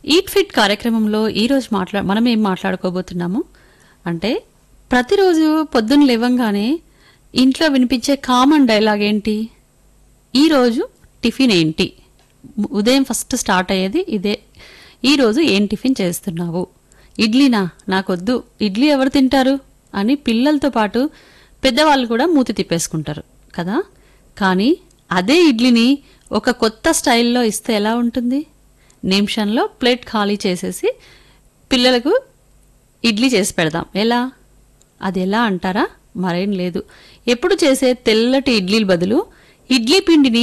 eat fit కార్యక్రమంలో ఈరోజు మాట్లా మనం ఏం మాట్లాడుకోబోతున్నాము అంటే ప్రతిరోజు పొద్దున్న లేవంగానే ఇంట్లో వినిపించే కామన్ డైలాగ్ ఏంటి ఈరోజు టిఫిన్ ఏంటి ఉదయం ఫస్ట్ స్టార్ట్ అయ్యేది ఇదే ఈరోజు ఏం టిఫిన్ చేస్తున్నావు ఇడ్లీనా నాకొద్దు ఇడ్లీ ఎవరు తింటారు అని పిల్లలతో పాటు పెద్దవాళ్ళు కూడా మూతి తిప్పేసుకుంటారు కదా కానీ అదే ఇడ్లీని ఒక కొత్త స్టైల్లో ఇస్తే ఎలా ఉంటుంది నిమిషంలో ప్లేట్ ఖాళీ చేసేసి పిల్లలకు ఇడ్లీ చేసి పెడదాం ఎలా అది ఎలా అంటారా మరేం లేదు ఎప్పుడు చేసే తెల్లటి ఇడ్లీల బదులు ఇడ్లీ పిండిని